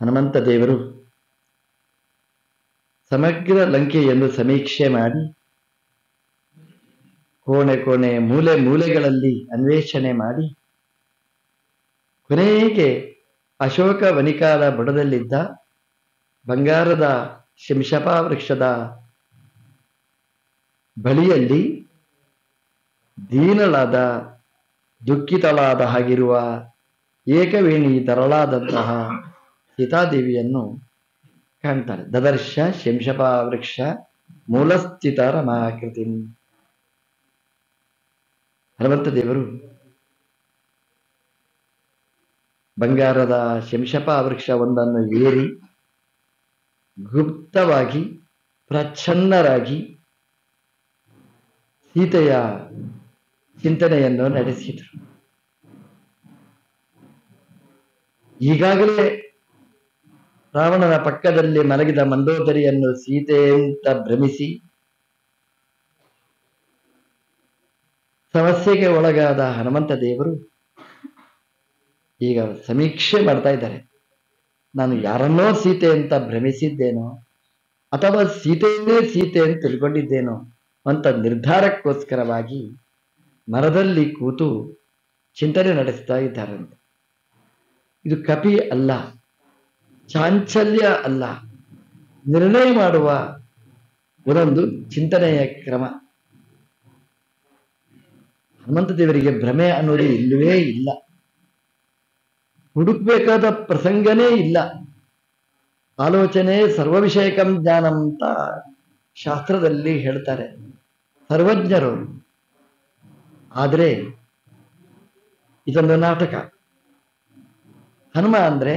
ಹನುಮಂತ ದೇವರು ಸಮಗ್ರ ಲಂಕೆಯನ್ನು ಸಮೀಕ್ಷೆ ಮಾಡಿ ಕೋಣೆ ಕೋಣೆ ಮೂಲೆ ಮೂಲೆಗಳಲ್ಲಿ ಅನ್ವೇಷಣೆ ಮಾಡಿ ಕೊನೆಗೆ ಅಶೋಕ ವನಿಕಾದ ಬುಡದಲ್ಲಿದ್ದ ಬಂಗಾರದ ಶಿಂಶಪ ವೃಕ್ಷದ ಬಳಿಯಲ್ಲಿ ದೀನಳಾದ ದುಃಖಿತಳಾದ ಹಾಗಿರುವ ಏಕವೇಣಿ ತರಳಾದಂತಹ ಸೀತಾದೇವಿಯನ್ನು ಕಾಣ್ತಾರೆ ದದರ್ಶ ಶಂಶಪ ವೃಕ್ಷ ಮೂಲಸ್ಥಿತ ರಮಾಕೃತಿ ಹನುಮಂತ ದೇವರು ಬಂಗಾರದ ಶಂಶಪ ವೃಕ್ಷ ಒಂದನ್ನು ಏರಿ ಗುಪ್ತವಾಗಿ ಪ್ರಚ್ಛನ್ನರಾಗಿ ಸೀತೆಯ ಚಿಂತನೆಯನ್ನು ನಡೆಸಿದರು ಈಗಾಗಲೇ ರಾವಣನ ಪಕ್ಕದಲ್ಲಿ ಮಲಗಿದ ಮಂದೋದರಿಯನ್ನು ಸೀತೆ ಅಂತ ಭ್ರಮಿಸಿ ಸಮಸ್ಯೆಗೆ ಒಳಗಾದ ಹನುಮಂತ ದೇವರು ಈಗ ಸಮೀಕ್ಷೆ ಮಾಡ್ತಾ ಇದ್ದಾರೆ ನಾನು ಯಾರನ್ನೋ ಸೀತೆ ಅಂತ ಭ್ರಮಿಸಿದ್ದೇನೋ ಅಥವಾ ಸೀತೆಯನ್ನೇ ಸೀತೆ ಅಂತ ತಿಳ್ಕೊಂಡಿದ್ದೇನೋ ಅಂತ ನಿರ್ಧಾರಕ್ಕೋಸ್ಕರವಾಗಿ ಮರದಲ್ಲಿ ಕೂತು ಚಿಂತನೆ ನಡೆಸ್ತಾ ಇದ್ದಾರಂತೆ ಇದು ಕಪಿ ಅಲ್ಲ ಚಾಂಚಲ್ಯ ಅಲ್ಲ ನಿರ್ಣಯ ಮಾಡುವ ಒಂದೊಂದು ಚಿಂತನೆಯ ಕ್ರಮ ಹನುಮಂತ ದೇವರಿಗೆ ಭ್ರಮೆ ಅನ್ನೋದು ಇಲ್ಲವೇ ಇಲ್ಲ ಹುಡುಕ್ಬೇಕಾದ ಪ್ರಸಂಗನೇ ಇಲ್ಲ ಆಲೋಚನೆ ಸರ್ವ ವಿಷಯಕಂ ಜ್ಞಾನ ಅಂತ ಶಾಸ್ತ್ರದಲ್ಲಿ ಹೇಳ್ತಾರೆ ಸರ್ವಜ್ಞರು ಆದರೆ ಇದೊಂದು ನಾಟಕ ಹನುಮ ಅಂದ್ರೆ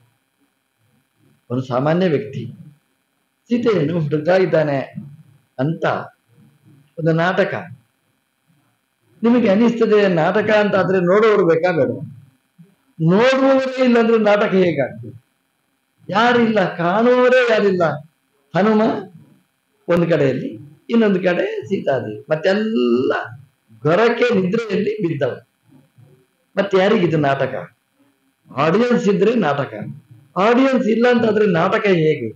ಒಂದು ಸಾಮಾನ್ಯ ವ್ಯಕ್ತಿ ಸೀತೆಯನ್ನು ಹುಡುಕ್ತಾ ಇದ್ದಾನೆ ಅಂತ ಒಂದು ನಾಟಕ ನಿಮಗೆ ಅನಿಸ್ತದೆ ನಾಟಕ ಅಂತ ಆದ್ರೆ ನೋಡೋರು ಬೇಕಾ ಬೇಡ ನೋಡುವವರೇ ಇಲ್ಲಂದ್ರೆ ನಾಟಕ ಹೇಗಾಗ್ತದೆ ಯಾರಿಲ್ಲ ಕಾಣುವವರೇ ಯಾರಿಲ್ಲ ಹನುಮ ಒಂದು ಕಡೆಯಲ್ಲಿ ಇನ್ನೊಂದು ಕಡೆ ಸೀತಾದೇವಿ ಮತ್ತೆಲ್ಲ ಗೊರಕೆ ನಿದ್ರೆಯಲ್ಲಿ ಬಿದ್ದವ ಮತ್ತೆ ಯಾರಿಗಿದು ನಾಟಕ ಆಡಿಯನ್ಸ್ ಇದ್ರೆ ನಾಟಕ ಆಡಿಯನ್ಸ್ ಇಲ್ಲ ಅಂತಾದ್ರೆ ನಾಟಕ ಹೇಗೆ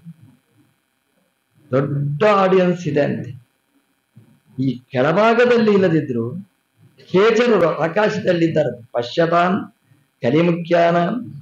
ದೊಡ್ಡ ಆಡಿಯನ್ಸ್ ಇದೆ ಅಂತೆ ಈ ಕೆಳಭಾಗದಲ್ಲಿ ಇಲ್ಲದಿದ್ರು ಕೇಚರರು ಆಕಾಶದಲ್ಲಿದ್ದಾರೆ ಪಶ್ಯತಾನ್ ಕಲಿಮುಖ್ಯಾನ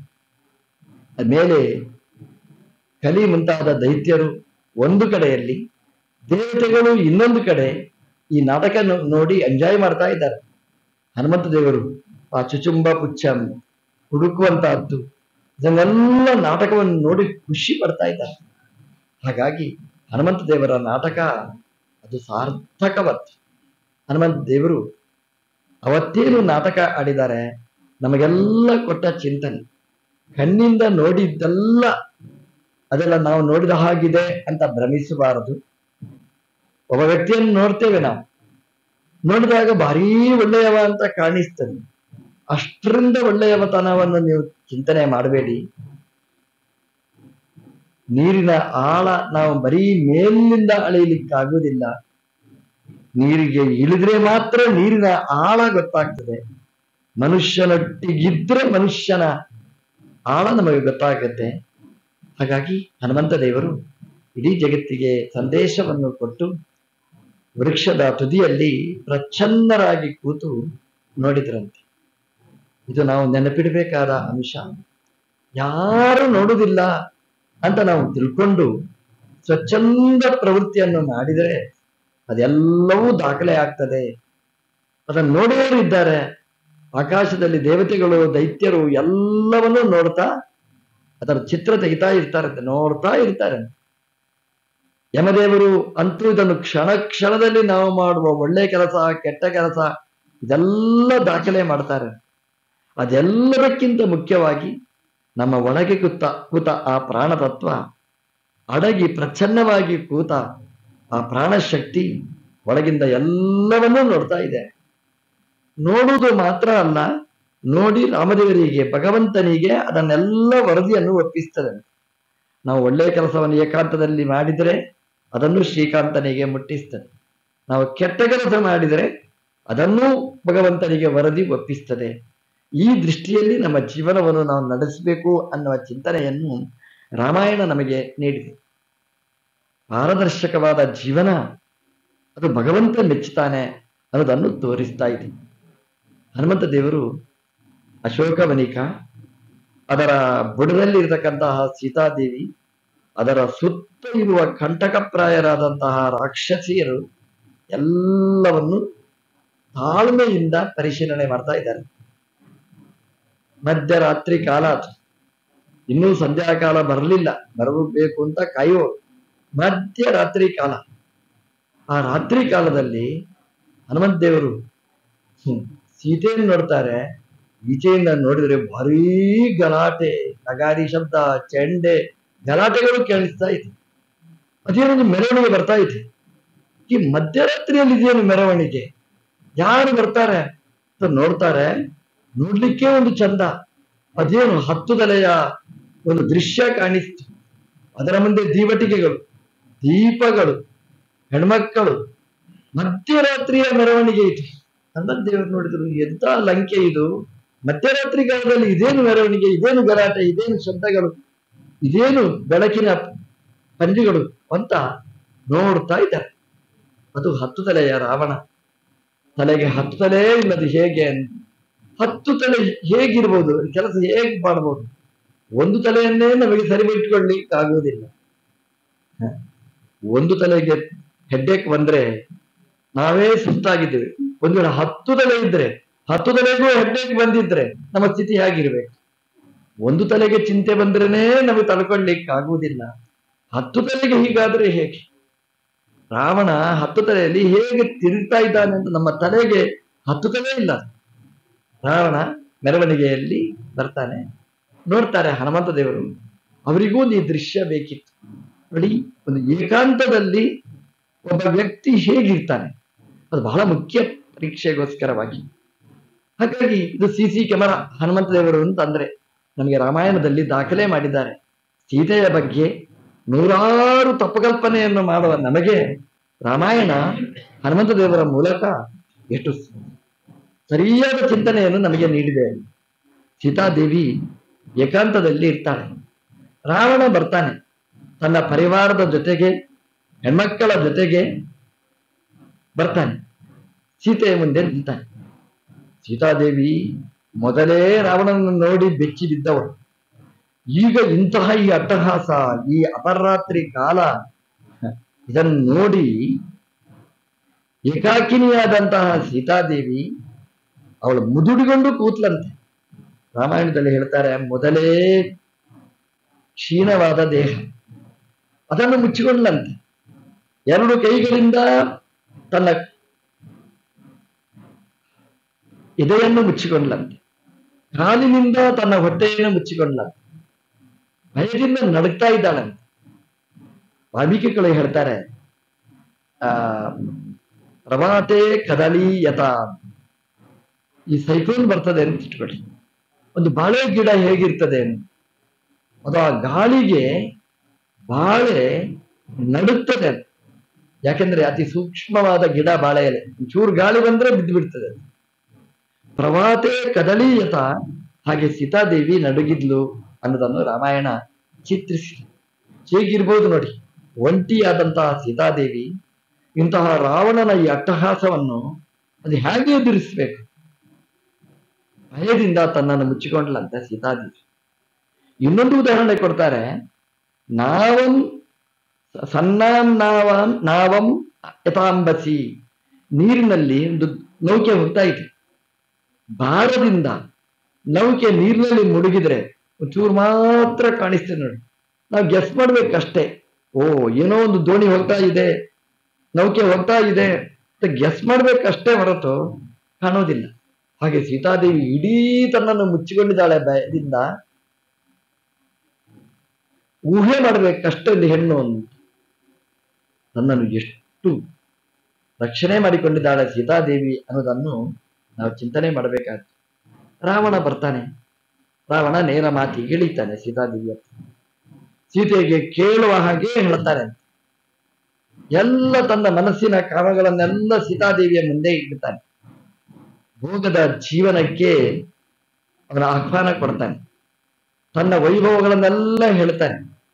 ಮೇಲೆ ಕಲಿ ಮುಂತಾದ ದೈತ್ಯರು ಒಂದು ಕಡೆಯಲ್ಲಿ ದೇವತೆಗಳು ಇನ್ನೊಂದು ಕಡೆ ಈ ನಾಟಕ ನೋ- ನೋಡಿ ಎಂಜಾಯ್ ಮಾಡ್ತಾ ಇದ್ದಾರೆ ಹನುಮಂತ ದೇವರು ಆ ಚುಚುಂಬ ಪುಚ್ಚ ಹುಡುಕುವಂತಹದ್ದು ಇದನ್ನೆಲ್ಲ ನಾಟಕವನ್ನು ನೋಡಿ ಖುಷಿ ಪಡ್ತಾ ಇದ್ದಾರೆ ಹಾಗಾಗಿ ಹನುಮಂತ ದೇವರ ನಾಟಕ ಅದು ಸಾರ್ಥಕವತ್ತು ಹನುಮಂತ ದೇವರು ಅವತ್ತೇನು ನಾಟಕ ಆಡಿದ್ದಾರೆ ನಮಗೆಲ್ಲ ಕೊಟ್ಟ ಚಿಂತನೆ ಕಣ್ಣಿಂದ ನೋಡಿದ್ದೆಲ್ಲ ಅದೆಲ್ಲ ನಾವು ನೋಡಿದ ಹಾಗಿದೆ ಅಂತ ಭ್ರಮಿಸಬಾರದು ಒಬ್ಬ ವ್ಯಕ್ತಿಯನ್ನು ನೋಡ್ತೇವೆ ನಾವು ನೋಡಿದಾಗ ಭಾರೀ ಒಳ್ಳೆಯವ ಅಂತ ಕಾಣಿಸ್ತದೆ ಅಷ್ಟರಿಂದ ಒಳ್ಳೆಯವತನವನ್ನು ನೀವು ಚಿಂತನೆ ಮಾಡಬೇಡಿ ನೀರಿನ ಆಳ ನಾವು ಬರೀ ಮೇಲಿನಿಂದ ಅಳೆಯಲಿಕ್ಕಾಗುವುದಿಲ್ಲ ನೀರಿಗೆ ಇಳಿದ್ರೆ ಮಾತ್ರ ನೀರಿನ ಆಳ ಗೊತ್ತಾಗ್ತದೆ ಮನುಷ್ಯನೊಟ್ಟಿಗಿದ್ರೆ ಮನುಷ್ಯನ ಆಳ ನಮಗೆ ಗೊತ್ತಾಗುತ್ತೆ ಹಾಗಾಗಿ ಹನುಮಂತ ದೇವರು ಇಡೀ ಜಗತ್ತಿಗೆ ಸಂದೇಶವನ್ನು ಕೊಟ್ಟು ವೃಕ್ಷದ ತುದಿಯಲ್ಲಿ ಪ್ರಚ್ಛನ್ನರಾಗಿ ಕೂತು ನೋಡಿದ್ರಂತೆ ಇದು ನಾವು ನೆನಪಿಡಬೇಕಾದ ಅಂಶ ಯಾರು ನೋಡುವುದಿಲ್ಲ ಅಂತ ನಾವು ತಿಳ್ಕೊಂಡು ಸ್ವಚ್ಛಂದ ಪ್ರವೃತ್ತಿಯನ್ನು ಮಾಡಿದರೆ ಅದೆಲ್ಲವೂ ದಾಖಲೆ ಆಗ್ತದೆ ಅದನ್ನು ನೋಡುವವರು ಇದ್ದಾರೆ ಆಕಾಶದಲ್ಲಿ ದೇವತೆಗಳು ದೈತ್ಯರು ಎಲ್ಲವನ್ನೂ ನೋಡ್ತಾ ಅದರ ಚಿತ್ರ ತೆಗಿತಾ ಇರ್ತಾರಂತೆ ನೋಡ್ತಾ ಇರ್ತಾರೆ ಯಮದೇವರು ಅಂತೂ ಇದನ್ನು ಕ್ಷಣ ಕ್ಷಣದಲ್ಲಿ ನಾವು ಮಾಡುವ ಒಳ್ಳೆ ಕೆಲಸ ಕೆಟ್ಟ ಕೆಲಸ ಇದೆಲ್ಲ ದಾಖಲೆ ಮಾಡ್ತಾರೆ ಅದೆಲ್ಲದಕ್ಕಿಂತ ಮುಖ್ಯವಾಗಿ ನಮ್ಮ ಒಳಗೆ ಕೂತ ಕೂತ ಆ ಪ್ರಾಣತತ್ವ ಅಡಗಿ ಪ್ರಚ್ಛನ್ನವಾಗಿ ಕೂತ ಆ ಪ್ರಾಣಶಕ್ತಿ ಒಳಗಿಂದ ಎಲ್ಲವನ್ನೂ ನೋಡ್ತಾ ಇದೆ ನೋಡುವುದು ಮಾತ್ರ ಅಲ್ಲ ನೋಡಿ ರಾಮದೇವರಿಗೆ ಭಗವಂತನಿಗೆ ಅದನ್ನೆಲ್ಲ ವರದಿಯನ್ನು ಒಪ್ಪಿಸ್ತದೆ ನಾವು ಒಳ್ಳೆಯ ಕೆಲಸವನ್ನು ಏಕಾಂತದಲ್ಲಿ ಮಾಡಿದರೆ ಅದನ್ನು ಶ್ರೀಕಾಂತನಿಗೆ ಮುಟ್ಟಿಸ್ತದೆ ನಾವು ಕೆಟ್ಟ ಕೆಲಸ ಮಾಡಿದರೆ ಅದನ್ನೂ ಭಗವಂತನಿಗೆ ವರದಿ ಒಪ್ಪಿಸ್ತದೆ ಈ ದೃಷ್ಟಿಯಲ್ಲಿ ನಮ್ಮ ಜೀವನವನ್ನು ನಾವು ನಡೆಸಬೇಕು ಅನ್ನುವ ಚಿಂತನೆಯನ್ನು ರಾಮಾಯಣ ನಮಗೆ ನೀಡಿದೆ ಪಾರದರ್ಶಕವಾದ ಜೀವನ ಅದು ಭಗವಂತ ಮೆಚ್ಚುತ್ತಾನೆ ಅನ್ನೋದನ್ನು ತೋರಿಸ್ತಾ ಇದೆ ಹನುಮಂತ ದೇವರು ಅಶೋಕವನಿಕ ಅದರ ಬುಡದಲ್ಲಿ ಇರತಕ್ಕಂತಹ ಸೀತಾದೇವಿ ಅದರ ಸುತ್ತ ಇರುವ ಕಂಟಕಪ್ರಾಯರಾದಂತಹ ರಾಕ್ಷಸಿಯರು ಎಲ್ಲವನ್ನು ತಾಳ್ಮೆಯಿಂದ ಪರಿಶೀಲನೆ ಮಾಡ್ತಾ ಇದ್ದಾರೆ ಮಧ್ಯರಾತ್ರಿ ಕಾಲ ಅದು ಇನ್ನೂ ಸಂಧ್ಯಾಕಾಲ ಬರಲಿಲ್ಲ ಬರಬೇಕು ಅಂತ ಕಾಯುವ ಮಧ್ಯರಾತ್ರಿ ಕಾಲ ಆ ರಾತ್ರಿ ಕಾಲದಲ್ಲಿ ಹನುಮಂತ ದೇವರು ಹ್ಮ್, ಸೀತೆಯನ್ನು ನೋಡ್ತಾರೆ ಈಚೆಯಿಂದ ನೋಡಿದ್ರೆ ಭಾರೀ ಗಲಾಟೆ ನಗಾರಿ ಶಬ್ದ ಚೆಂಡೆ ಗಲಾಟೆಗಳು ಕೇಳಿಸ್ತಾ ಇದೆ ಅದೇನೊಂದು ಮೆರವಣಿಗೆ ಬರ್ತಾ ಇದೆ ಈ ಮಧ್ಯರಾತ್ರಿಯಲ್ಲಿ ಇದೇನು ಮೆರವಣಿಗೆ ಯಾರು ಬರ್ತಾರೆ ಅಂತ ನೋಡ್ತಾರೆ ನೋಡ್ಲಿಕ್ಕೆ ಒಂದು ಚಂದ ಅದೇನು ಹತ್ತು ತಲೆಯ ಒಂದು ದೃಶ್ಯ ಕಾಣಿಸ್ತು ಅದರ ಮುಂದೆ ದೀವಟಿಕೆಗಳು ದೀಪಗಳು ಹೆಣ್ಮಕ್ಕಳು ಮಧ್ಯರಾತ್ರಿಯ ಮೆರವಣಿಗೆ ಇದು ಹನುಮಂತ ದೇವರು ನೋಡಿದ್ರು ಎಂತ ಲಂಕೆ ಇದು ಮಧ್ಯರಾತ್ರಿ ಕಾಲದಲ್ಲಿ ಇದೇನು ಮೆರವಣಿಗೆ ಇದೇನು ಗಲಾಟೆ ಇದೇನು ಶಬ್ದಗಳು ಇದೇನು ಬೆಳಕಿನ ಪಂಜುಗಳು ಅಂತ ನೋಡ್ತಾ ಇದ್ದಾರೆ ಅದು ಹತ್ತು ತಲೆಯ ರಾವಣ ತಲೆಗೆ ಹತ್ತು ತಲೆ ಇಲ್ಲದು ಹೇಗೆ ಅಂತ. ಹತ್ತು ತಲೆ ಹೇಗಿರ್ಬೋದು ಕೆಲಸ ಹೇಗೆ ಮಾಡಬಹುದು ಒಂದು ತಲೆಯನ್ನೇ ನಮಗೆ ಸರಿಬಿಟ್ಕೊಳ್ಳಿಕ್ಕೆ ಆಗುವುದಿಲ್ಲ ಹ. ಒಂದು ತಲೆಗೆ ಹೆಡ್ಡೇಕ್ ಬಂದ್ರೆ ನಾವೇ ಸುಸ್ತಾಗಿದ್ದೇವೆ ಒಂದು ವೇಳೆ ಹತ್ತು ತಲೆ ಇದ್ರೆ ಹತ್ತು ತಲೆಗೂ ಹೆಡ್ಡೇಕ್ ಬಂದಿದ್ರೆ ನಮ್ಮ ಸ್ಥಿತಿ ಹೇಗಿರ್ಬೇಕು ಒಂದು ತಲೆಗೆ ಚಿಂತೆ ಬಂದ್ರೇನೆ ನಮಗೆ ತಡ್ಕೊಳ್ಳಿಕ್ಕೆ ಆಗುವುದಿಲ್ಲ ಹತ್ತು ತಲೆಗೆ ಹೀಗಾದ್ರೆ ಹೇಗೆ ರಾವಣ ಹತ್ತು ತಲೆಯಲ್ಲಿ ಹೇಗೆ ತಿರುಗ್ತಾ ಇದ್ದಾನೆ ಅಂತ ನಮ್ಮ ತಲೆಗೆ ಹತ್ತು ತಲೆ ಇಲ್ಲ ರಾವಣ ಮೆರವಣಿಗೆಯಲ್ಲಿ ಬರ್ತಾನೆ ನೋಡ್ತಾರೆ ಹನುಮಂತ ದೇವರು ಅವರಿಗೂ ಒಂದು ಈ ದೃಶ್ಯ ಬೇಕಿತ್ತು ನೋಡಿ ಒಂದು ಏಕಾಂತದಲ್ಲಿ ಒಬ್ಬ ವ್ಯಕ್ತಿ ಹೇಗಿರ್ತಾನೆ ಅದು ಬಹಳ ಮುಖ್ಯ ಪರೀಕ್ಷೆಗೋಸ್ಕರವಾಗಿ ಹಾಗಾಗಿ ಇದು ಸಿ ಸಿ ಕ್ಯಾಮರಾ ಹನುಮಂತ ದೇವರು ಅಂತ ಅಂದ್ರೆ ನಮಗೆ ರಾಮಾಯಣದಲ್ಲಿ ದಾಖಲೆ ಮಾಡಿದ್ದಾರೆ ಸೀತೆಯ ಬಗ್ಗೆ ನೂರಾರು ತಪ್ಪುಕಲ್ಪನೆಯನ್ನು ಮಾಡುವ ನಮಗೆ ರಾಮಾಯಣ ಹನುಮಂತ ದೇವರ ಮೂಲಕ ಎಷ್ಟು ಸರಿಯಾದ ಚಿಂತನೆಯನ್ನು ನಮಗೆ ನೀಡಿದೆ ಸೀತಾದೇವಿ ಏಕಾಂತದಲ್ಲಿ ಇರ್ತಾಳೆ ರಾವಣ ಬರ್ತಾನೆ ತನ್ನ ಪರಿವಾರದ ಜೊತೆಗೆ ಹೆಣ್ಮಕ್ಕಳ ಜೊತೆಗೆ ಬರ್ತಾನೆ ಸೀತೆಯ ಮುಂದೆ ನಿಲ್ತಾನೆ ಸೀತಾದೇವಿ ಮೊದಲೇ ರಾವಣನನ್ನು ನೋಡಿ ಬೆಚ್ಚಿ ಬಿದ್ದವಳು ಈಗ ಇಂತಹ ಈ ಅಟ್ಟಹಾಸ ಈ ಅಪರಾತ್ರಿ ಕಾಲ ಇದನ್ನು ನೋಡಿ ಏಕಾಕಿನಿಯಾದಂತಹ ಸೀತಾದೇವಿ ಅವಳು ಮುದುಡಿಕೊಂಡು ಕೂತ್ಲಂತೆ ರಾಮಾಯಣದಲ್ಲಿ ಹೇಳ್ತಾರೆ ಮೊದಲೇ ಕ್ಷೀಣವಾದ ದೇಹ ಅದನ್ನು ಮುಚ್ಚಿಕೊಂಡ್ಲಂತೆ ಎರಡು ಕೈಗಳಿಂದ ತನ್ನ ಎದೆಯನ್ನು ಮುಚ್ಚಿಕೊಂಡ್ಲಂತೆ ಕಾಲಿನಿಂದ ತನ್ನ ಹೊಟ್ಟೆಯನ್ನು ಮುಚ್ಚಿಕೊಂಡ್ಲಂತೆ ಭಯದಿಂದ ನಡುಗ್ತಾ ಇದ್ದಾಳಂತೆ ವಾಲ್ಮೀಕಿಗಳು ಹೇಳ್ತಾರೆ ಆ ಪ್ರಭಾತೆ ಕದಲಿ ಯಥ ಈ ಸೈಕ್ಲೋನ್ ಬರ್ತದೆ ಅಂತ ಇಟ್ಕೊಳ್ಳಿ ಒಂದು ಬಾಳೆ ಗಿಡ ಹೇಗಿರ್ತದೆ ಅಂತ. ಅದು ಆ ಗಾಳಿಗೆ ಬಾಳೆ ನಡುತ್ತದೆ ಅದು. ಯಾಕೆಂದ್ರೆ ಅತಿ ಸೂಕ್ಷ್ಮವಾದ ಗಿಡ ಬಾಳೆ ಎಲೆ ಚೂರು ಗಾಳಿ ಬಂದ್ರೆ ಬಿದ್ದು ಬಿಡ್ತದೆ ಅದು. ಪ್ರಭಾತೆ ಕದಲೀಯತ ಹಾಗೆ ಸೀತಾದೇವಿ ನಡುಗಿದ್ಲು ಅನ್ನೋದನ್ನು ರಾಮಾಯಣ ಚಿತ್ರಿಸಿ ಹೇಗಿರ್ಬೋದು ನೋಡಿ ಒಂಟಿಯಾದಂತಹ ಸೀತಾದೇವಿ ಇಂತಹ ರಾವಣನ ಈ ಅಟ್ಟಹಾಸವನ್ನು ಅದು ಹೇಗೆ ಎದುರಿಸ್ಬೇಕು ಭಯದಿಂದ ತನ್ನನ್ನು ಮುಚ್ಚಿಕೊಂಡ್ಲಂತೆ ಸೀತಾದೇವಿ ಇನ್ನೊಂದು ಉದಾಹರಣೆ ಕೊಡ್ತಾರೆ ನಾವಂ ಸನ್ನಾಂ ನಾವಂ ನಾವಂ ಯಥಾಂಬಸಿ ನೀರಿನಲ್ಲಿ ಒಂದು ನೌಕೆ ಹೋಗ್ತಾ ಇದೆ ಭಾರದಿಂದ ನೌಕೆ ನೀರಿನಲ್ಲಿ ಮುಳುಗಿದ್ರೆ ಒಂಚೂರು ಮಾತ್ರ ಕಾಣಿಸ್ತದೆ ನೋಡಿ ನಾವು ಗೆಸ್ ಮಾಡ್ಬೇಕಷ್ಟೇ ಓ ಏನೋ ಒಂದು ದೋಣಿ ಹೋಗ್ತಾ ಇದೆ ನೌಕೆ ಹೋಗ್ತಾ ಇದೆ ಅಂತ ಗೆಸ್ ಮಾಡ್ಬೇಕಷ್ಟೇ ಹೊರತು ಕಾಣೋದಿಲ್ಲ ಹಾಗೆ ಸೀತಾದೇವಿ ಇಡೀ ತನ್ನನ್ನು ಮುಚ್ಚಿಕೊಂಡಿದ್ದಾಳೆ ಭಯದಿಂದ ಊಹೆ ಮಾಡ್ಬೇಕಷ್ಟೇ ಒಂದು ಹೆಣ್ಣು ಅಂತ ತನ್ನನ್ನು ಎಷ್ಟು ರಕ್ಷಣೆ ಮಾಡಿಕೊಂಡಿದ್ದಾಳೆ ಸೀತಾದೇವಿ ಅನ್ನೋದನ್ನು ನಾವು ಚಿಂತನೆ ಮಾಡಬೇಕಾಗ್ತದೆ ರಾವಣ ಬರ್ತಾನೆ ರಾವಣ ನೇರ ಮಾತಿಗೆ ಇಳಿತಾನೆ ಸೀತಾದೇವಿ ಹತ್ರ ಸೀತೆಗೆ ಕೇಳುವ ಹಾಗೆ ಹೇಳ್ತಾನೆ ಎಲ್ಲ ತನ್ನ ಮನಸ್ಸಿನ ಕಾಮಗಳನ್ನೆಲ್ಲ ಸೀತಾದೇವಿಯ ಮುಂದೆ ಇಡ್ತಾನೆ ಭೋಗದ ಜೀವನಕ್ಕೆ ಅವನ ಆಹ್ವಾನ ಕೊಡ್ತಾನೆ ತನ್ನ ವೈಭವಗಳನ್ನೆಲ್ಲ ಹೇಳ್ತಾನೆ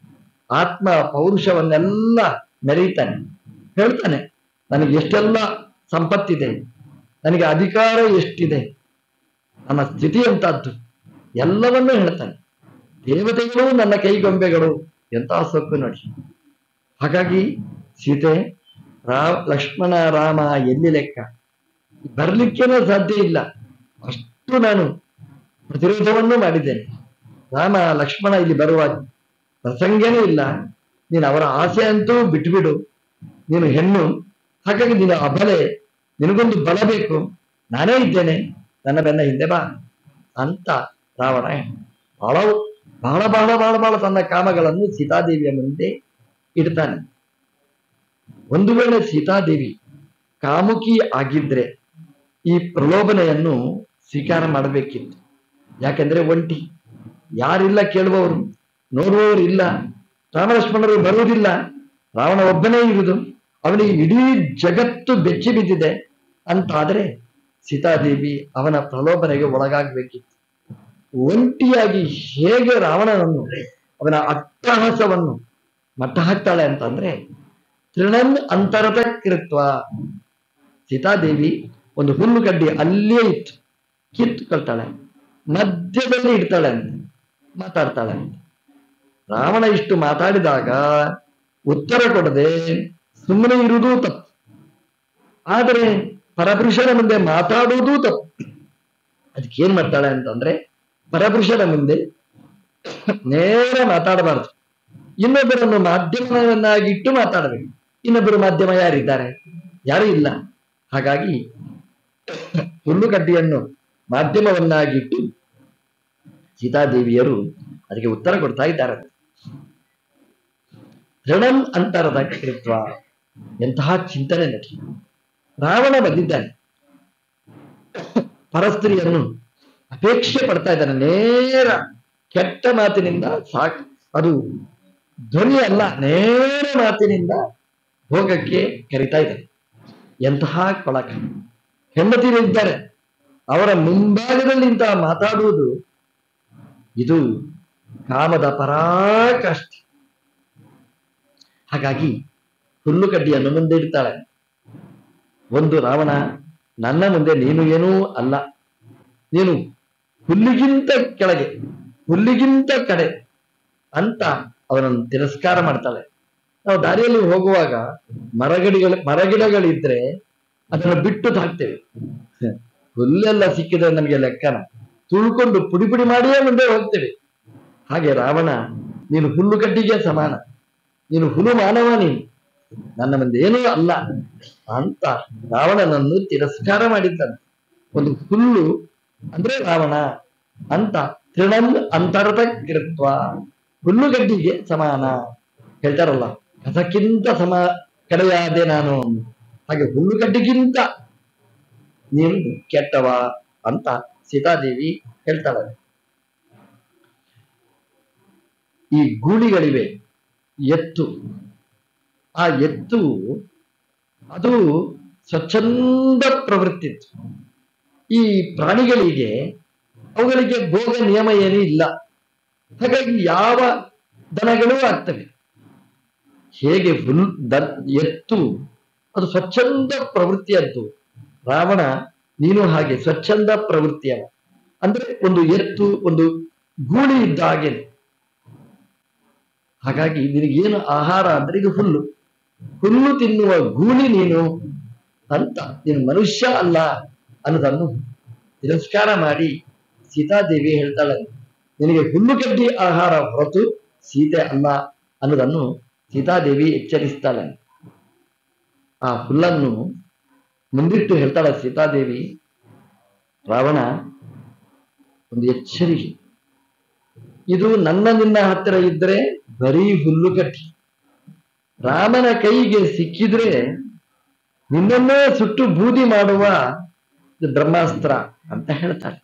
ಆತ್ಮ ಪೌರುಷವನ್ನೆಲ್ಲ ಮೆರೀತಾನೆ ಹೇಳ್ತಾನೆ ನನಗೆ ಎಷ್ಟೆಲ್ಲ ಸಂಪತ್ತಿದೆ ನನಗೆ ಅಧಿಕಾರ ಎಷ್ಟಿದೆ ನನ್ನ ಸ್ಥಿತಿ ಅಂತದ್ದು ಎಲ್ಲವನ್ನೂ ಹೇಳ್ತಾನೆ ದೇವತೆಗಳು ನನ್ನ ಕೈಗೊಂಬೆಗಳು ಎಂತಹ ಸೊಕ್ಕು ನೋಡಿ ಹಾಗಾಗಿ ಸೀತೆ ರಾ ಲಕ್ಷ್ಮಣ ರಾಮ ಎಲ್ಲಿ ಲೆಕ್ಕ ಬರ್ಲಿಕ್ಕೇನೋ ಸಾಧ್ಯ ಇಲ್ಲ ಅಷ್ಟು ನಾನು ಪ್ರತಿರೋಧವನ್ನು ಮಾಡಿದ್ದೇನೆ ರಾಮ ಲಕ್ಷ್ಮಣ ಇಲ್ಲಿ ಬರುವ ಪ್ರಸಂಗನೇ ಇಲ್ಲ ನೀನು ಅವರ ಆಸೆ ಅಂತೂ ಬಿಟ್ಬಿಡು ನೀನು ಹೆಣ್ಣು ಹಾಗಾಗಿ ನೀನು ಅಬಲೆ ನಿನಗೊಂದು ಬಲ ಬೇಕು ನಾನೇ ಇದ್ದೇನೆ ನನ್ನ ಬೆನ್ನ ಹಿಂದೆ ಬಾ ಅಂತ ರಾವಣ ಬಹಳ ಬಹಳ ಬಹಳ ಬಹಳ ಬಹಳ ತನ್ನ ಕಾಮಗಳನ್ನು ಸೀತಾದೇವಿಯ ಮುಂದೆ ಇಡ್ತಾನೆ ಒಂದು ವೇಳೆ ಸೀತಾದೇವಿ ಕಾಮುಕಿ ಆಗಿದ್ರೆ ಈ ಪ್ರಲೋಭನೆಯನ್ನು ಸ್ವೀಕಾರ ಮಾಡಬೇಕಿತ್ತು ಯಾಕೆಂದ್ರೆ ಒಂಟಿ ಯಾರಿಲ್ಲ ಕೇಳುವವರು ನೋಡುವವರು ಇಲ್ಲ ರಾಮಲಕ್ಷ್ಮಣರು ಬರುವುದಿಲ್ಲ ರಾವಣ ಒಬ್ಬನೇ ಇರುವುದು ಅವನಿಗೆ ಇಡೀ ಜಗತ್ತು ಬೆಚ್ಚಿ ಬಿದ್ದಿದೆ ಅಂತಾದರೆ ಸೀತಾದೇವಿ ಅವನ ಪ್ರಲೋಭನೆಗೆ ಒಳಗಾಗಬೇಕಿತ್ತು ಒಂಟಿಯಾಗಿ ಹೇಗೆ ರಾವಣನನ್ನು ಅವನ ಅಟ್ಟಹಾಸವನ್ನು ಮಟ್ಟ ಹಾಕ್ತಾಳೆ ಅಂತಂದ್ರೆ ತೃಣನ್ ಅಂತರದ ಕೃತ್ವ ಸೀತಾದೇವಿ ಒಂದು ಹುಲ್ಲು ಕಡ್ಡಿ ಅಲ್ಲೇ ಇತ್ತು ಕಿತ್ತುಕೊಳ್ತಾಳೆ ಮಧ್ಯದಲ್ಲಿ ಇಡ್ತಾಳೆ ಅಂತ ಮಾತಾಡ್ತಾಳೆ ಅಂತ ರಾವಣ ಇಷ್ಟು ಮಾತಾಡಿದಾಗ ಉತ್ತರ ಕೊಡದೆ ಸುಮ್ಮನೆ ಇರುವುದೂ ತಪ್ಪು ಆದರೆ ಪರಪುರುಷನ ಮುಂದೆ ಮಾತಾಡುವುದೂ ತಪ್ಪು ಅದಕ್ಕೆ ಏನ್ ಮಾಡ್ತಾಳೆ ಅಂತಂದ್ರೆ ಪರಪುರುಷನ ಮುಂದೆ ನೇರ ಮಾತಾಡಬಾರದು ಇನ್ನೊಬ್ಬರನ್ನು ಮಾಧ್ಯಮವನ್ನಾಗಿಟ್ಟು ಮಾತಾಡಬೇಕು ಇನ್ನೊಬ್ಬರು ಮಾಧ್ಯಮ ಯಾರಿದ್ದಾರೆ ಯಾರೂ ಇಲ್ಲ ಹಾಗಾಗಿ ಹುಲ್ಲುಗಡ್ಡಿಯನ್ನು ಮಾಧ್ಯಮವನ್ನಾಗಿಟ್ಟು ಸೀತಾದೇವಿಯರು ಅದಕ್ಕೆ ಉತ್ತರ ಕೊಡ್ತಾ ಇದ್ದಾರೆ ಋಣಂ ಅಂತರದ ಕೃತ್ವ ಎಂತಹ ಚಿಂತನೆ ನೋಡಿ ರಾವಣ ಬಂದಿದ್ದಾನೆ ಪರಸ್ತ್ರೀಯನ್ನು ಅಪೇಕ್ಷೆ ಪಡ್ತಾ ಇದ್ದಾನೆ ನೇರ ಕೆಟ್ಟ ಮಾತಿನಿಂದ ಸಾಕು ಅದು ಧ್ವನಿ ಅಲ್ಲ ನೇರ ಮಾತಿನಿಂದ ಭೋಗಕ್ಕೆ ಕರಿತಾ ಇದ್ದಾನೆ ಎಂತಹ ಕೊಳಕ ಹೆಂಡತಿಯರಿದ್ದಾರೆ ಅವರ ಮುಂಭಾಗದಲ್ಲಿ ಇಂತಹ ಮಾತಾಡುವುದು ಇದು ಕಾಮದ ಪರಾಕಾಷ್ಠ ಹಾಗಾಗಿ ಹುಲ್ಲು ಕಡ್ಡಿಯನ್ನು ಮುಂದೆ ಇಡ್ತಾಳೆ ಒಂದು ರಾವಣ ನನ್ನ ಮುಂದೆ ನೀನು ಏನೂ ಅಲ್ಲ ನೀನು ಹುಲ್ಲಿಗಿಂತ ಕೆಳಗೆ ಹುಲ್ಲಿಗಿಂತ ಕಡೆ ಅಂತ ಅವನನ್ನು ತಿರಸ್ಕಾರ ಮಾಡ್ತಾಳೆ ನಾವು ದಾರಿಯಲ್ಲಿ ಹೋಗುವಾಗ ಮರಗಿಡಗಳ ಮರಗಿಡಗಳಿದ್ರೆ ಅದನ್ನು ಬಿಟ್ಟು ಹಾಕ್ತೇವೆ ಹುಲ್ಲೆಲ್ಲ ಸಿಕ್ಕಿದ್ರೆ ನಮಗೆ ಲೆಕ್ಕನ ತುಳ್ಕೊಂಡು ಪುಡಿ ಪುಡಿ ಮಾಡಿಯೇ ಮುಂದೆ ಹೋಗ್ತೇವೆ ಹಾಗೆ ರಾವಣ ನೀನು ಹುಲ್ಲು ಕಡ್ಡಿಗೆ ಸಮಾನ ನೀನು ಹುಲು ಮಾನವ ನೀನು ನನ್ನ ಮುಂದೆ ಏನೂ ಅಲ್ಲ ಅಂತ ರಾವಣನನ್ನು ತಿರಸ್ಕಾರ ಮಾಡಿದ್ದಾನೆ ಒಂದು ಹುಲ್ಲು ಅಂದ್ರೆ ರಾವಣ ಅಂತ ತೃಣಂ ಅಂತರದ ಕೃತ್ವ ಹುಲ್ಲುಗಡ್ಡಿಗೆ ಸಮಾನ ಹೇಳ್ತಾರಲ್ಲ ಕಸಕ್ಕಿಂತ ಸಮ ಕಡೆಯಾದೆ ನಾನು ಹಾಗೆ ಹುಲ್ಲುಗಡ್ಡಿಗಿಂತ ನೀನು ಕೆಟ್ಟವ ಅಂತ ಸೀತಾದೇವಿ ಹೇಳ್ತಾಳೆ ಈ ಗೂಳಿಗಳಿವೆ ಎತ್ತು ಆ ಎತ್ತು ಅದು ಸ್ವಚ್ಛಂದ ಪ್ರವೃತ್ತಿ ಇತ್ತು. ಈ ಪ್ರಾಣಿಗಳಿಗೆ ಅವುಗಳಿಗೆ ಭೋಗ ನಿಯಮ ಏನೂ ಇಲ್ಲ ಹಾಗಾಗಿ ಯಾವ ದನಗಳೂ ಆಗ್ತವೆ ಹೇಗೆ ಹುಲ್ ದ ಎತ್ತು ಅದು ಸ್ವಚ್ಛಂದ ಪ್ರವೃತ್ತಿಯದ್ದು ರಾವಣ ನೀನು ಹಾಗೆ ಸ್ವಚ್ಛಂದ ಪ್ರವೃತ್ತಿಯವ ಅಂದ್ರೆ ಒಂದು ಎತ್ತು ಒಂದು ಗೂಳಿ ಇದ್ದ ಹಾಗೆ ಹಾಗಾಗಿ ನಿನಗೇನು ಆಹಾರ ಅಂದ್ರೆ ಇದು ಹುಲ್ಲು ಹುಲ್ಲು ತಿನ್ನುವ ಗೂಳಿ ನೀನು ಅಂತ ನೀನು ಮನುಷ್ಯ ಅಲ್ಲ ಅನ್ನೋದನ್ನು ತಿರಸ್ಕಾರ ಮಾಡಿ ಸೀತಾದೇವಿ ಹೇಳ್ತಾಳೆ ನಿನಗೆ ಹುಲ್ಲು ಗಡ್ಡಿ ಆಹಾರ ಹೊರತು ಸೀತೆ ಅಲ್ಲ ಅನ್ನೋದನ್ನು ಸೀತಾದೇವಿ ಎಚ್ಚರಿಸ್ತಾಳೆ ಆ ಹುಲ್ಲನ್ನು ಮುಂದಿಟ್ಟು ಹೇಳ್ತಾಳೆ ಸೀತಾದೇವಿ ರಾವಣ ಒಂದು ಎಚ್ಚರಿಕೆ ಇದು ನನ್ನ ನಿನ್ನ ಹತ್ತಿರ ಇದ್ರೆ ಬರೀ ಹುಲ್ಲು ಕಟ್ಟಿ ರಾಮನ ಕೈಗೆ ಸಿಕ್ಕಿದ್ರೆ ನಿನ್ನನ್ನೇ ಸುಟ್ಟು ಬೂದಿ ಮಾಡುವ ಇದು ಬ್ರಹ್ಮಾಸ್ತ್ರ ಅಂತ ಹೇಳ್ತಾಳೆ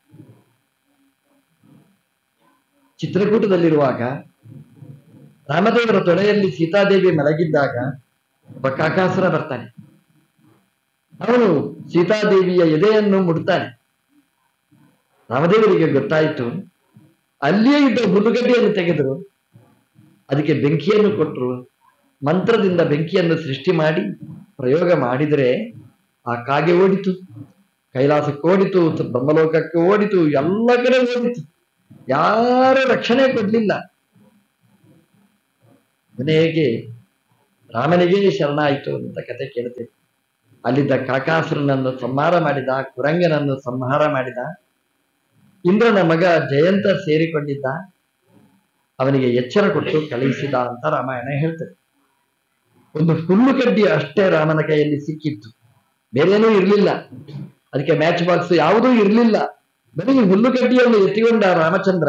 ಚಿತ್ರಕೂಟದಲ್ಲಿರುವಾಗ ರಾಮದೇವರ ತೊಡೆಯಲ್ಲಿ ಸೀತಾದೇವಿ ಮಲಗಿದ್ದಾಗ ಒಬ್ಬ ಕಾಕಾಸುರ ಬರ್ತಾನೆ ಅವನು ಸೀತಾದೇವಿಯ ಎದೆಯನ್ನು ಮುಡ್ತಾನೆ ರಾಮದೇವರಿಗೆ ಗೊತ್ತಾಯಿತು ಅಲ್ಲಿಯೇ ಇದ್ದ ಹುಲ್ಲುಗಡ್ಡೆಯನ್ನು ತೆಗೆದರು ಅದಕ್ಕೆ ಬೆಂಕಿಯನ್ನು ಕೊಟ್ಟರು ಮಂತ್ರದಿಂದ ಬೆಂಕಿಯನ್ನು ಸೃಷ್ಟಿ ಮಾಡಿ ಪ್ರಯೋಗ ಮಾಡಿದರೆ ಆ ಕಾಗೆ ಓಡಿತು ಕೈಲಾಸಕ್ಕೆ ಓಡಿತು ಬ್ರಹ್ಮಲೋಕಕ್ಕೆ ಓಡಿತು ಎಲ್ಲ ಕಡೆ ಓಡಿತು ಯಾರ ರಕ್ಷಣೆ ಕೊಡ್ಲಿಲ್ಲ ಕೊನೆಗೆ ರಾಮನಿಗೆ ಶರಣಾಯಿತು ಅಂತ ಕತೆ ಕೇಳ್ತೇವೆ ಅಲ್ಲಿದ್ದ ಕಾಕಾಸುರನನ್ನು ಸಂಹಾರ ಮಾಡಿದ ಕುರಂಗನನ್ನು ಸಂಹಾರ ಮಾಡಿದ ಇಂದ್ರನ ಮಗ ಜಯಂತ ಸೇರಿಕೊಂಡಿದ್ದ ಅವನಿಗೆ ಎಚ್ಚರ ಕೊಟ್ಟು ಕಳುಹಿಸಿದ ಅಂತ ರಾಮಾಯಣ ಹೇಳ್ತದೆ ಒಂದು ಹುಲ್ಲು ಕಡ್ಡಿ ಅಷ್ಟೇ ರಾಮನ ಕೈಯಲ್ಲಿ ಸಿಕ್ಕಿತ್ತು ಬೇರೇನೂ ಇರಲಿಲ್ಲ ಅದಕ್ಕೆ ಮ್ಯಾಚ್ ಬಾಕ್ಸ್ ಯಾವುದೂ ಇರಲಿಲ್ಲ ಬರೀ ಹುಲ್ಲು ಕಡ್ಡಿಯನ್ನು ಎತ್ತಿಕೊಂಡ ರಾಮಚಂದ್ರ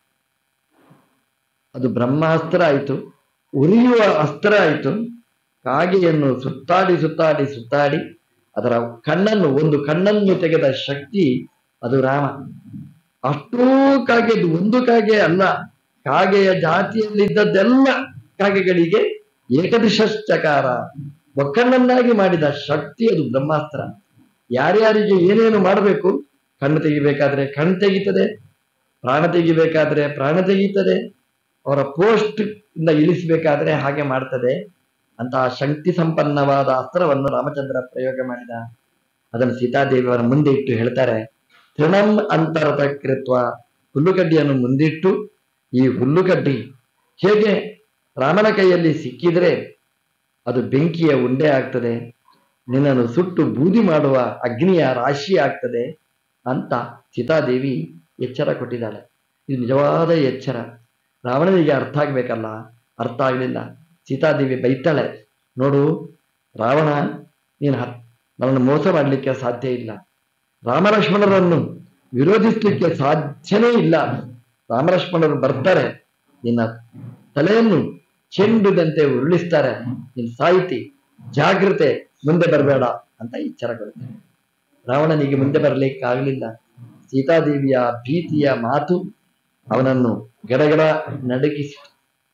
ಅದು ಬ್ರಹ್ಮಾಸ್ತ್ರ ಆಯಿತು ಉರಿಯುವ ಅಸ್ತ್ರ ಆಯಿತು ಕಾಗೆಯನ್ನು ಸುತ್ತಾಡಿ ಸುತ್ತಾಡಿ ಸುತ್ತಾಡಿ ಅದರ ಕಣ್ಣನ್ನು ಒಂದು ಕಣ್ಣನ್ನು ತೆಗೆದ ಶಕ್ತಿ ಅದು ರಾಮ ಅಷ್ಟೂ ಕಾಗೆದು ಒಂದು ಕಾಗೆ ಅಲ್ಲ ಕಾಗೆಯ ಜಾತಿಯಲ್ಲಿದ್ದದ್ದೆಲ್ಲ ಕಾಗೆಗಳಿಗೆ ಏಕದಿಶಶ್ಚಕಾರ ಒಕ್ಕಣ್ಣನ್ನಾಗಿ ಮಾಡಿದ ಶಕ್ತಿ ಅದು ಬ್ರಹ್ಮಾಸ್ತ್ರ ಯಾರ್ಯಾರಿಗೆ ಏನೇನು ಮಾಡಬೇಕು ಕಣ್ಣು ತೆಗಿಬೇಕಾದ್ರೆ ಕಣ್ಣು ತೆಗೀತದೆ ಪ್ರಾಣ ತೆಗಿಬೇಕಾದ್ರೆ ಪ್ರಾಣ ತೆಗೀತದೆ ಅವರ ಪೋಸ್ಟ್ ಇಂದ ಇಳಿಸಬೇಕಾದ್ರೆ ಹಾಗೆ ಮಾಡ್ತದೆ ಅಂತಹ ಶಕ್ತಿ ಸಂಪನ್ನವಾದ ಅಸ್ತ್ರವನ್ನು ರಾಮಚಂದ್ರ ಪ್ರಯೋಗ ಮಾಡಿದ ಅದನ್ನು ಸೀತಾದೇವಿಯವರ ಮುಂದೆ ಇಟ್ಟು ಹೇಳ್ತಾರೆ ತೃಣಂ ಅಂತರದ ಕೃತ್ವ ಹುಲ್ಲುಗಡ್ಡಿಯನ್ನು ಮುಂದಿಟ್ಟು ಈ ಹುಲ್ಲುಗಡ್ಡಿ ಹೇಗೆ ರಾಮನ ಕೈಯಲ್ಲಿ ಸಿಕ್ಕಿದ್ರೆ ಅದು ಬೆಂಕಿಯ ಉಂಡೆ ಆಗ್ತದೆ ನಿನ್ನನ್ನು ಸುಟ್ಟು ಬೂದಿ ಮಾಡುವ ಅಗ್ನಿಯ ರಾಶಿ ಆಗ್ತದೆ ಅಂತ ಸೀತಾದೇವಿ ಎಚ್ಚರ ಕೊಟ್ಟಿದ್ದಾಳೆ ಇದು ನಿಜವಾದ ಎಚ್ಚರ ರಾವಣನಿಗೆ ಅರ್ಥ ಆಗ್ಬೇಕಲ್ಲ ಅರ್ಥ ಆಗಲಿಲ್ಲ ಸೀತಾದೇವಿ ಬೈತಾಳೆ ನೋಡು ರಾವಣ ನೀನು ಹ- ನನ್ನನ್ನು ಮೋಸ ಮಾಡಲಿಕ್ಕೆ ಸಾಧ್ಯ ಇಲ್ಲ ರಾಮಲಕ್ಷ್ಮಣರನ್ನು ವಿರೋಧಿಸಲಿಕ್ಕೆ ಸಾಧ್ಯನೇ ಇಲ್ಲ ರಾಮಲಕ್ಷ್ಮಣರು ಬರ್ತಾರೆ ನಿನ್ನ ತಲೆಯನ್ನು ಚೆಂಡುದಂತೆ ಉರುಳಿಸ್ತಾರೆ ನೀನು ಸಾಹಿತಿ ಜಾಗ್ರತೆ ಮುಂದೆ ಬರಬೇಡ ಅಂತ ಎಚ್ಚರ ಕೊಡುತ್ತೆ ರಾವಣನಿಗೆ ಮುಂದೆ ಬರಲಿಕ್ಕೆ ಆಗಲಿಲ್ಲ ಸೀತಾದೇವಿಯ ಭೀತಿಯ ಮಾತು ಅವನನ್ನು ಗಡಗಡ ನಡುಗಿಸಿತು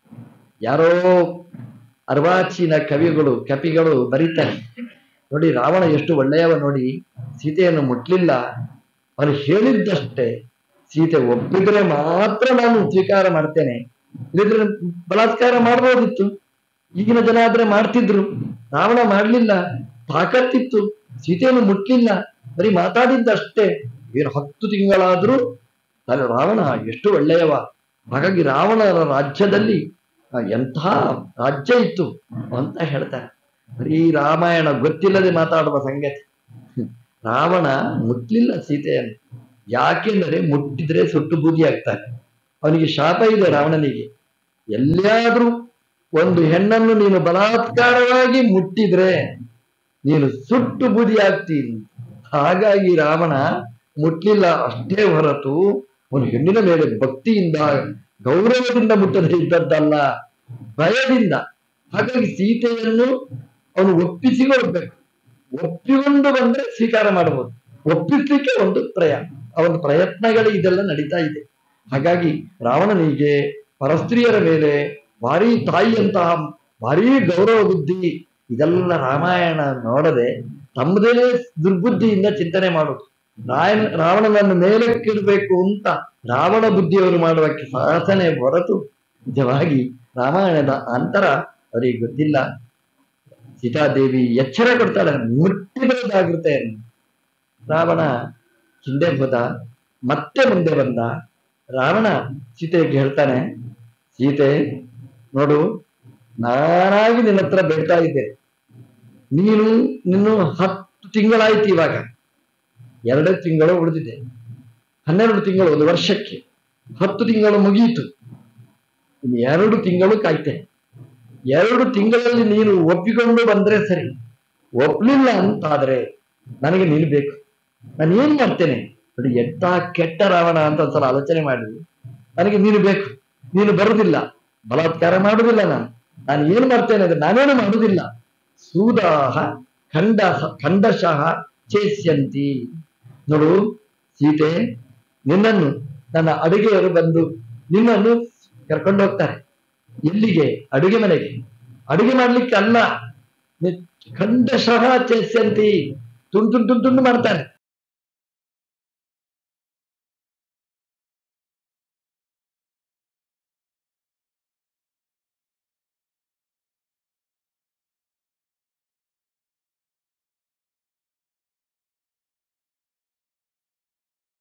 ಯಾರೋ ಅರ್ವಾಚೀನ ಕವಿಗಳು ಕಪಿಗಳು ಬರೀತಾರೆ ನೋಡಿ ರಾವಣ ಎಷ್ಟು ಒಳ್ಳೆಯವ ನೋಡಿ ಸೀತೆಯನ್ನು ಮುಟ್ಲಿಲ್ಲ ಅವನು ಹೇಳಿದ್ದಷ್ಟೇ ಸೀತೆ ಒಪ್ಪಿದ್ರೆ ಮಾತ್ರ ನಾನು ಸ್ವೀಕಾರ ಮಾಡ್ತೇನೆ ಇಲ್ಲದ್ರೆ ಬಲಾತ್ಕಾರ ಮಾಡ್ಬೋದಿತ್ತು ಈಗಿನ ಜನ ಆದ್ರೆ ಮಾಡ್ತಿದ್ರು ರಾವಣ ಮಾಡ್ಲಿಲ್ಲ ತಾಕತ್ತಿತ್ತು ಸೀತೆಯನ್ನು ಮುಟ್ಲಿಲ್ಲ ಬರೀ ಮಾತಾಡಿದ್ದಷ್ಟೇ ಏನು ಹತ್ತು ತಿಂಗಳಾದ್ರೂ ತಾನು ರಾವಣ ಎಷ್ಟು ಒಳ್ಳೆಯವ ಹಾಗಾಗಿ ರಾವಣನ ರಾಜ್ಯದಲ್ಲಿ ಆ, ಎಂಥ ರಾಜ್ಯ ಇತ್ತು ಅಂತ ಹೇಳ್ತಾರೆ ಬರೀ ರಾಮಾಯಣ ಗೊತ್ತಿಲ್ಲದೆ ಮಾತಾಡುವ ಸಂಗತಿ ಹ್ಮ್. ರಾವಣ ಮುಟ್ಲಿಲ್ಲ ಸೀತೆಯನ್ನು ಯಾಕೆಂದರೆ ಮುಟ್ಟಿದ್ರೆ ಸುಟ್ಟು ಬೂದಿ ಆಗ್ತಾನೆ ಅವನಿಗೆ ಶಾಪ ಇದೆ ರಾವಣನಿಗೆ ಎಲ್ಲಿಯಾದ್ರೂ ಒಂದು ಹೆಣ್ಣನ್ನು ನೀನು ಬಲಾತ್ಕಾರವಾಗಿ ಮುಟ್ಟಿದ್ರೆ ನೀನು ಸುಟ್ಟು ಬೂದಿ ಆಗ್ತೀನಿ ಹಾಗಾಗಿ ರಾವಣ ಮುಟ್ಲಿಲ್ಲ ಅಷ್ಟೇ ಹೊರತು ಒಂದು ಹೆಣ್ಣಿನ ಮೇಲೆ ಭಕ್ತಿಯಿಂದ ಗೌರವದಿಂದ ಮುಟ್ಟದೆ ಇದ್ದದ್ದಲ್ಲ ಭಯದಿಂದ ಹಾಗಾಗಿ ಸೀತೆಯನ್ನು ಅವನು ಒಪ್ಪಿಸಿಕೊಳ್ಬೇಕು ಒಪ್ಪಿಕೊಂಡು ಬಂದ್ರೆ ಸ್ವೀಕಾರ ಮಾಡಬಹುದು ಒಪ್ಪಿಸ್ಲಿಕ್ಕೆ ಒಂದು ಪ್ರಯಾಣ ಅವನ ಪ್ರಯತ್ನಗಳು ಇದೆಲ್ಲ ನಡೀತಾ ಇದೆ ಹಾಗಾಗಿ ರಾವಣನಿಗೆ ಪರಸ್ತ್ರೀಯರ ಮೇಲೆ ಭಾರಿ ತಾಯಿಯಂತಹ ಭಾರಿ ಗೌರವ ಬುದ್ಧಿ ಇದೆಲ್ಲ ರಾಮಾಯಣ ನೋಡದೆ ತಮ್ಮದೇ ದುರ್ಬುದ್ಧಿಯಿಂದ ಚಿಂತನೆ ಮಾಡೋದು ರಾಯನ ರಾವಣನನ್ನು ಮೇಲಕ್ಕಿಡಬೇಕು ಅಂತ ರಾವಣ ಬುದ್ಧಿಯವರು ಮಾಡುವ ಸಾಧನೆ ಹೊರತು ನಿಜವಾಗಿ ರಾಮಾಯಣದ ಅಂತರ ಅವರಿಗೆ ಗೊತ್ತಿಲ್ಲ ಸೀತಾದೇವಿ ಎಚ್ಚರ ಕೊಡ್ತಾಳೆ ಮುಟ್ಟಿದ್ರೆ ಜಾಗೃತೆ ರಾವಣ ಹಿಂದೆ ಹೋದ ಮತ್ತೆ ಮುಂದೆ ಬಂದ ರಾವಣ ಸೀತೆಗೆ ಹೇಳ್ತಾನೆ ಸೀತೆ ನೋಡು ನಾನಾಗಿ ನಿನ್ನ ಹತ್ರ ಬೇಡ್ತಾ ಇದ್ದೆ ನೀನು ನಿನ್ನು ಹತ್ತು ತಿಂಗಳಾಯ್ತು ಇವಾಗ ಎರಡು ತಿಂಗಳು ಉಳಿದಿದೆ ಹನ್ನೆರಡು ತಿಂಗಳು ಒಂದು ವರ್ಷಕ್ಕೆ ಹತ್ತು ತಿಂಗಳು ಮುಗಿಯಿತು ಇನ್ನು ಎರಡು ತಿಂಗಳು ಕಾಯ್ತೆ ಎರಡು ತಿಂಗಳಲ್ಲಿ ನೀನು ಒಪ್ಪಿಕೊಂಡು ಬಂದ್ರೆ ಸರಿ ಒಪ್ಲಿಲ್ಲ ಅಂತಾದ್ರೆ ನನಗೆ ನೀನು ಬೇಕು ನಾನು ಏನ್ ಮಾಡ್ತೇನೆ ನೋಡಿ ಎಂತ ಕೆಟ್ಟ ರಾವಣ ಅಂತ ಒಂದ್ಸಲ ಆಲೋಚನೆ ಮಾಡಿ ನನಗೆ ನೀನು ಬೇಕು ನೀನು ಬರುದಿಲ್ಲ ಬಲಾತ್ಕಾರ ಮಾಡುದಿಲ್ಲ ನಾನು ನಾನು ಏನ್ ಮಾಡ್ತೇನೆ ಅಂದ್ರೆ ನಾನೇನು ಮಾಡುದಿಲ್ಲ ಸೂದಾಹ ಖಂಡ ಖಂಡಶಃ ಚೇಸ್ಯಂತಿ ನೋಡು ಸೀತೆ ನಿನ್ನನ್ನು ನನ್ನ ಅಡುಗೆಯವರು ಬಂದು ನಿನ್ನನ್ನು ಕರ್ಕೊಂಡು ಹೋಗ್ತಾರೆ ಎಲ್ಲಿಗೆ ಅಡುಗೆ ಮನೆಗೆ ಅಡುಗೆ ಮಾಡ್ಲಿಕ್ಕೆ ಅಲ್ಲ ನಿ- ಖಂಡಶಃ ಚೇಸ್ಯಂತಿ ತುಂಡು ತುಂಡು ತುಂಡು ತುಂಡು ಮಾಡ್ತಾರೆ